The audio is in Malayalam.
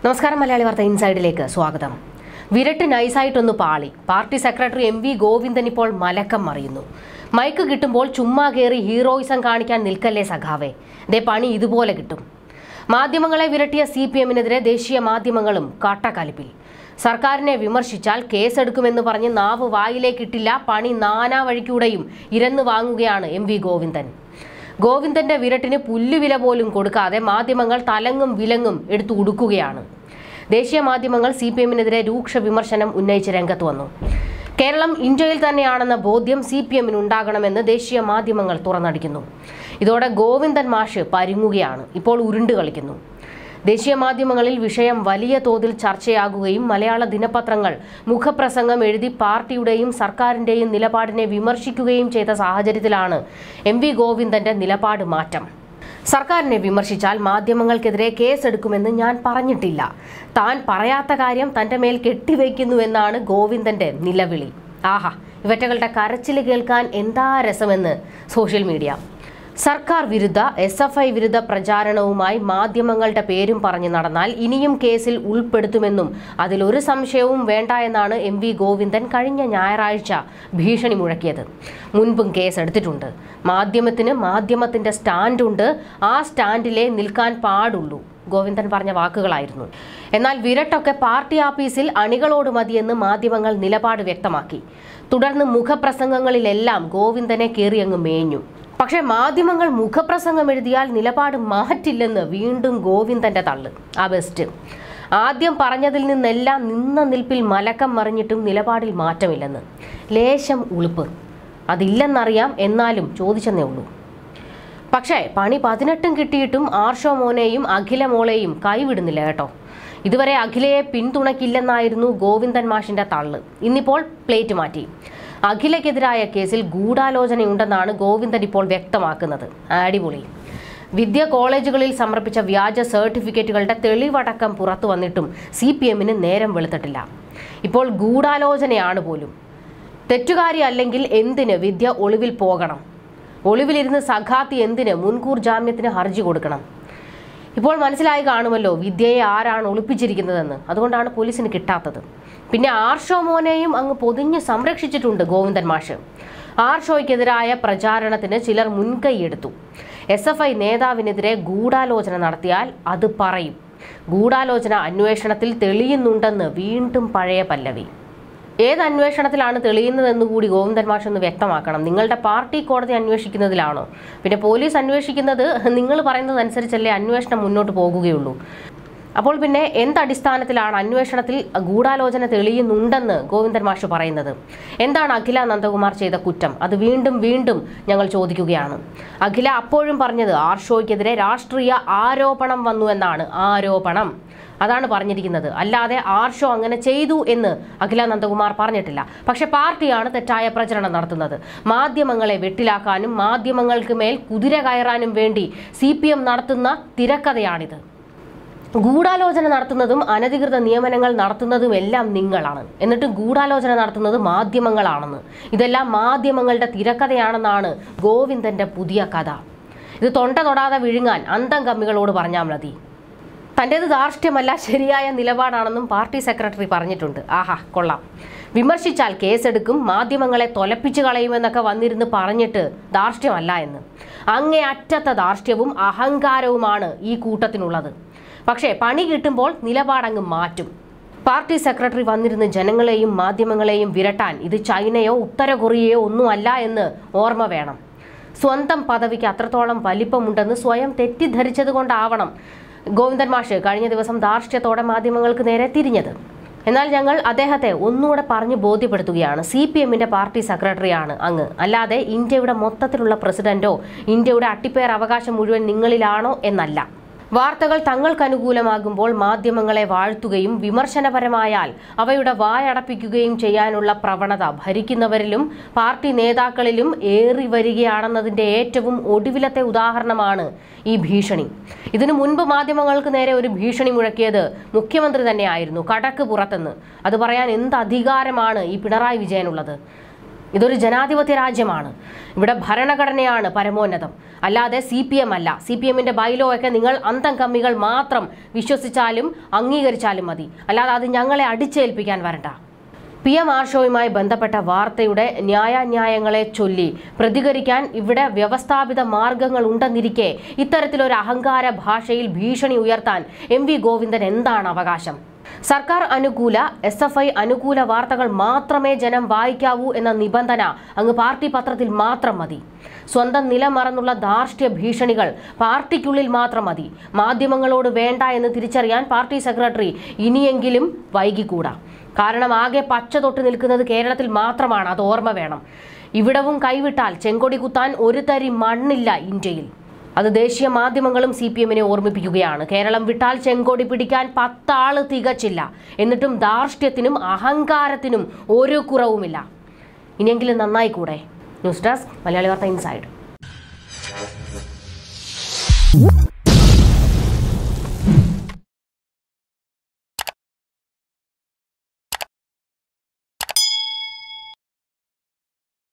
നമസ്കാരം മലയാളി വാർത്ത ഇൻസൈഡിലേക്ക് സ്വാഗതം വിരട്ട് നൈസായിട്ടൊന്ന് പാളി party secretary M V Govindan ഇപ്പോൾ മലക്കം മറിയുന്നു മൈക്ക് കിട്ടുമ്പോൾ ചുമ്മാ കയറി ഹീറോയിസം കാണിക്കാൻ നിൽക്കല്ലേ സഖാവേ ദേ പണി ഇതുപോലെ കിട്ടും മാധ്യമങ്ങളെ വിരട്ടിയ സി പി എമ്മിനെതിരെ ദേശീയ മാധ്യമങ്ങളും കാട്ടക്കലിപ്പിൽ സർക്കാരിനെ വിമർശിച്ചാൽ കേസെടുക്കുമെന്ന് പറഞ്ഞ് നാവ് വായിലേക്കിട്ടില്ല പണി നാനാ വഴിക്കൂടെയും ഇരന്നു വാങ്ങുകയാണ് എം വി ഗോവിന്ദൻ ഗോവിന്ദന്റെ വിരട്ടിന് പുല്ലുവില പോലും കൊടുക്കാതെ മാധ്യമങ്ങൾ തലങ്ങും വിലങ്ങും എടുത്തു ഉടുക്കുകയാണ് ദേശീയ മാധ്യമങ്ങൾ സി പി എമ്മിനെതിരെ രൂക്ഷ വിമർശനം ഉന്നയിച്ച് രംഗത്ത് വന്നു കേരളം ഇന്ത്യയിൽ തന്നെയാണെന്ന ബോധ്യം സി പി എമ്മിന് ഉണ്ടാകണമെന്ന് ദേശീയ മാധ്യമങ്ങൾ തുറന്നടിക്കുന്നു ഇതോടെ ഗോവിന്ദൻ മാഷ് പരുങ്ങുകയാണ് ഇപ്പോൾ ഉരുണ്ട് കളിക്കുന്നു ദേശീയ മാധ്യമങ്ങളിൽ വിഷയം വലിയ തോതിൽ ചർച്ചയാകുകയും മലയാള ദിനപത്രങ്ങൾ മുഖപ്രസംഗം എഴുതി പാർട്ടിയുടെയും സർക്കാരിന്റെയും നിലപാടിനെ വിമർശിക്കുകയും ചെയ്ത സാഹചര്യത്തിലാണ് എം വി ഗോവിന്ദന്റെ നിലപാട് മാറ്റം സർക്കാരിനെ വിമർശിച്ചാൽ മാധ്യമങ്ങൾക്കെതിരെ കേസെടുക്കുമെന്ന് ഞാൻ പറഞ്ഞിട്ടില്ല താൻ പറയാത്ത കാര്യം തന്റെ മേൽ കെട്ടിവെക്കുന്നുവെന്നാണ് ഗോവിന്ദന്റെ നിലവിളി ആഹാ ഇവറ്റകളുടെ കരച്ചിൽ കേൾക്കാൻ എന്താ രസമെന്ന് സോഷ്യൽ മീഡിയ സർക്കാർ വിരുദ്ധ എസ് എഫ് ഐ വിരുദ്ധ പ്രചാരണവുമായി മാധ്യമങ്ങളുടെ പേരും പറഞ്ഞു നടന്നാൽ ഇനിയും കേസിൽ ഉൾപ്പെടുത്തുമെന്നും അതിലൊരു സംശയവും വേണ്ട എന്നാണ് എം വി ഗോവിന്ദൻ കഴിഞ്ഞ ഞായറാഴ്ച ഭീഷണി മുഴക്കിയത് മുൻപും കേസ് എടുത്തിട്ടുണ്ട് മാധ്യമത്തിന് മാധ്യമത്തിന്റെ സ്റ്റാൻഡുണ്ട് ആ സ്റ്റാൻഡിലേ നിൽക്കാൻ പാടുള്ളൂ ഗോവിന്ദൻ പറഞ്ഞ വാക്കുകളായിരുന്നു എന്നാൽ വിരട്ടൊക്കെ പാർട്ടി ആഫീസിൽ അണികളോട് മതിയെന്ന് മാധ്യമങ്ങൾ നിലപാട് വ്യക്തമാക്കി തുടർന്ന് മുഖപ്രസംഗങ്ങളിലെല്ലാം ഗോവിന്ദനെ കയറിയങ്ങ് മേഞ്ഞു പക്ഷേ മാധ്യമങ്ങൾ മുഖപ്രസംഗം എഴുതിയാൽ നിലപാട് മാറ്റില്ലെന്ന് വീണ്ടും ഗോവിന്ദന്റെ തള്ള് ആ ബെസ്റ്റ് ആദ്യം പറഞ്ഞതിൽ നിന്നെല്ലാം നിന്ന നിൽപ്പിൽ മലക്കം മറിഞ്ഞിട്ടും നിലപാടിൽ മാറ്റമില്ലെന്ന് ലേശം ഉളുപ്പ് അതില്ലെന്നറിയാം എന്നാലും ചോദിച്ചെന്നേ ഉള്ളൂ പക്ഷേ പണി പതിനെട്ടും കിട്ടിയിട്ടും ആർഷോ മോനെയും അഖില മോളെയും കൈവിടുന്നില്ല കേട്ടോ ഇതുവരെ അഖിലയെ പിന്തുണയ്ക്കില്ലെന്നായിരുന്നു ഗോവിന്ദൻ മാഷിന്റെ തള്ള് ഇന്നിപ്പോൾ പ്ലേറ്റ് മാറ്റി അഖിലയ്ക്കെതിരായ കേസിൽ ഗൂഢാലോചനയുണ്ടെന്നാണ് ഗോവിന്ദൻ ഇപ്പോൾ വ്യക്തമാക്കുന്നത് അടിപൊളി വിദ്യ കോളേജുകളിൽ സമർപ്പിച്ച വ്യാജ സർട്ടിഫിക്കറ്റുകളുടെ തെളിവടക്കം പുറത്തു വന്നിട്ടും സി പി എമ്മിന് നേരം വെളുത്തിട്ടില്ല ഇപ്പോൾ ഗൂഢാലോചനയാണ് പോലും തെറ്റുകാരി അല്ലെങ്കിൽ എന്തിന് വിദ്യ ഒളിവിൽ പോകണം ഒളിവിലിരുന്ന് സഖാത്തി എന്തിന് മുൻകൂർ ജാമ്യത്തിന് ഹർജി കൊടുക്കണം ഇപ്പോൾ മനസ്സിലായി കാണുമല്ലോ വിദ്യയെ ആരാണ് ഒളിപ്പിച്ചിരിക്കുന്നതെന്ന് അതുകൊണ്ടാണ് പോലീസിന് കിട്ടാത്തത് പിന്നെ ആർഷോ മോനെയും അങ്ങ് പൊതിഞ്ഞ് സംരക്ഷിച്ചിട്ടുണ്ട് ഗോവിന്ദൻ മാഷ് ആർഷോയ്ക്കെതിരായ പ്രചാരണത്തിന് ചിലർ മുൻകൈയെടുത്തു എസ് എഫ് ഐ നേതാവിനെതിരെ ഗൂഢാലോചന നടത്തിയാൽ അത് പറയും ഗൂഢാലോചന അന്വേഷണത്തിൽ തെളിയുന്നുണ്ടെന്ന് വീണ്ടും പഴയ പല്ലവി ഏത് അന്വേഷണത്തിലാണ് തെളിയുന്നതെന്ന് കൂടി ഗോവിന്ദൻ മാഷ് ഒന്ന് വ്യക്തമാക്കണം നിങ്ങളുടെ പാർട്ടി കോടതി അന്വേഷിക്കുന്നതിലാണോ പിന്നെ പോലീസ് അന്വേഷിക്കുന്നത് നിങ്ങൾ പറയുന്നതനുസരിച്ചല്ലേ അന്വേഷണം മുന്നോട്ട് പോകുകയുള്ളൂ അപ്പോൾ പിന്നെ എന്തടിസ്ഥാനത്തിലാണ് അന്വേഷണത്തിൽ ഗൂഢാലോചന തെളിയുന്നുണ്ടെന്ന് ഗോവിന്ദൻ മാഷ് പറയുന്നത് എന്താണ് അഖില നന്ദകുമാർ ചെയ്ത കുറ്റം അത് വീണ്ടും വീണ്ടും ഞങ്ങൾ ചോദിക്കുകയാണ് അഖില അപ്പോഴും പറഞ്ഞത് ആർഷോയ്ക്കെതിരെ രാഷ്ട്രീയ ആരോപണം വന്നു എന്നാണ് ആരോപണം അതാണ് പറഞ്ഞിരിക്കുന്നത് അല്ലാതെ ആർഷോ അങ്ങനെ ചെയ്തു എന്ന് അഖില നന്ദകുമാർ പറഞ്ഞിട്ടില്ല പക്ഷെ പാർട്ടിയാണ് തെറ്റായ പ്രചരണം നടത്തുന്നത് മാധ്യമങ്ങളെ വെട്ടിലാക്കാനും മാധ്യമങ്ങൾക്ക് മേൽ കുതിര കയറാനും വേണ്ടി സി നടത്തുന്ന തിരക്കഥയാണിത് ഗൂഢാലോചന നടത്തുന്നതും അനധികൃത നിയമനങ്ങൾ നടത്തുന്നതും എല്ലാം നിങ്ങളാണ് എന്നിട്ട് ഗൂഢാലോചന നടത്തുന്നത് മാധ്യമങ്ങളാണെന്ന് ഇതെല്ലാം മാധ്യമങ്ങളുടെ തിരക്കഥയാണെന്നാണ് ഗോവിന്ദന്റെ പുതിയ കഥ ഇത് തൊണ്ട തൊടാതെ വിഴുങ്ങാൻ അന്തം കമ്മികളോട് പറഞ്ഞാൽ മതി തൻ്റേത് ധാർഷ്ട്യമല്ല ശരിയായ നിലപാടാണെന്നും പാർട്ടി സെക്രട്ടറി പറഞ്ഞിട്ടുണ്ട് ആഹാ കൊള്ളാം വിമർശിച്ചാൽ കേസെടുക്കും മാധ്യമങ്ങളെ തൊലപ്പിച്ചു കളയുമെന്നൊക്കെ വന്നിരുന്ന് പറഞ്ഞിട്ട് ധാർഷ്ട്യമല്ല എന്ന് അങ്ങേ അറ്റത്തെ ധാർഷ്ട്യവും അഹങ്കാരവുമാണ് ഈ കൂട്ടത്തിനുള്ളത് പക്ഷേ പണി കിട്ടുമ്പോൾ നിലപാടങ്ങ് മാറ്റും പാർട്ടി സെക്രട്ടറി വന്നിരുന്ന് ജനങ്ങളെയും മാധ്യമങ്ങളെയും വിരട്ടാൻ ഇത് ചൈനയോ ഉത്തര കൊറിയയോ ഒന്നുമല്ല എന്ന് ഓർമ്മ വേണം സ്വന്തം പദവിക്ക് അത്രത്തോളം വലിപ്പമുണ്ടെന്ന് സ്വയം തെറ്റിദ്ധരിച്ചത് കൊണ്ടാവണം ഗോവിന്ദൻ മാഷ് കഴിഞ്ഞ ദിവസം ധാർഷ്ട്യത്തോടെ മാധ്യമങ്ങൾക്ക് നേരെ തിരിഞ്ഞത് എന്നാൽ ഞങ്ങൾ അദ്ദേഹത്തെ ഒന്നുകൂടെ പറഞ്ഞ് ബോധ്യപ്പെടുത്തുകയാണ് സി പി എമ്മിന്റെ പാർട്ടി സെക്രട്ടറിയാണ് അങ്ങ് അല്ലാതെ ഇന്ത്യയുടെ മൊത്തത്തിലുള്ള പ്രസിഡന്റോ ഇന്ത്യയുടെ അട്ടിപ്പേർ അവകാശം മുഴുവൻ നിങ്ങളിലാണോ എന്നല്ല വാർത്തകൾ തങ്ങൾക്ക് അനുകൂലമാകുമ്പോൾ മാധ്യമങ്ങളെ വാഴ്ത്തുകയും വിമർശനപരമായാൽ അവയുടെ വായടപ്പിക്കുകയും ചെയ്യാനുള്ള പ്രവണത ഭരിക്കുന്നവരിലും പാർട്ടി നേതാക്കളിലും ഏറി വരികയാണെന്നതിന്റെ ഏറ്റവും ഒടുവിലത്തെ ഉദാഹരണമാണ് ഈ ഭീഷണി ഇതിനു മുൻപ് മാധ്യമങ്ങൾക്ക് നേരെ ഒരു ഭീഷണി മുഴക്കിയത് മുഖ്യമന്ത്രി തന്നെയായിരുന്നു കടക്ക് പുറത്തെന്ന് അത് പറയാൻ എന്ത് അധികാരമാണ് ഈ പിണറായി വിജയനുള്ളത് ഇതൊരു ജനാധിപത്യ രാജ്യമാണ് ഇവിടെ ഭരണഘടനയാണ് പരമോന്നതം അല്ലാതെ സി പി എം അല്ല സി പി എമ്മിന്റെ ബൈലോ ഒക്കെ നിങ്ങൾ അന്തം കമ്മികൾ മാത്രം വിശ്വസിച്ചാലും അംഗീകരിച്ചാലും മതി അല്ലാതെ അത് ഞങ്ങളെ അടിച്ചേൽപ്പിക്കാൻ വരണ്ട പി എം ആർ ഷോയുമായി ബന്ധപ്പെട്ട വാർത്തയുടെ ന്യായാന്യായങ്ങളെ ചൊല്ലി പ്രതികരിക്കാൻ ഇവിടെ വ്യവസ്ഥാപിത മാർഗങ്ങൾ ഉണ്ടെന്നിരിക്കെ ഇത്തരത്തിലൊരു അഹങ്കാര ഭാഷയിൽ ഭീഷണി ഉയർത്താൻ എം വി ഗോവിന്ദൻ എന്താണ് അവകാശം സർക്കാർ അനുകൂല എസ് എഫ് ഐ അനുകൂല വാർത്തകൾ മാത്രമേ ജനം വായിക്കാവൂ എന്ന നിബന്ധന അങ്ങ് പാർട്ടി പത്രത്തിൽ മാത്രം മതി സ്വന്തം നില മറന്നുള്ള ധാർഷ്ട്യ ഭീഷണികൾ പാർട്ടിക്കുള്ളിൽ മാത്രം മതി മാധ്യമങ്ങളോട് വേണ്ട എന്ന് തിരിച്ചറിയാൻ പാർട്ടി സെക്രട്ടറി ഇനിയെങ്കിലും വൈകിക്കൂടാ കാരണം ആകെ പച്ച തൊട്ട് നിൽക്കുന്നത് കേരളത്തിൽ മാത്രമാണ് അത് ഓർമ്മ വേണം ഇവിടവും കൈവിട്ടാൽ ചെങ്കൊടി കുത്താൻ ഒരു തരി മണ്ണില്ല ഇന്ത്യയിൽ അത് ദേശീയ മാധ്യമങ്ങളും സി പി എമ്മിനെ ഓർമ്മിപ്പിക്കുകയാണ് കേരളം വിട്ടാൽ ചെങ്കൊടി പിടിക്കാൻ പത്താള് തികച്ചില്ല എന്നിട്ടും ധാർഷ്ട്യത്തിനും അഹങ്കാരത്തിനും ഒരു കുറവുമില്ല ഇനിയെങ്കിലും നന്നായി കൂടെ ന്യൂസ് ഡെസ്ക് മലയാളി വാർത്ത ഇൻസൈഡ്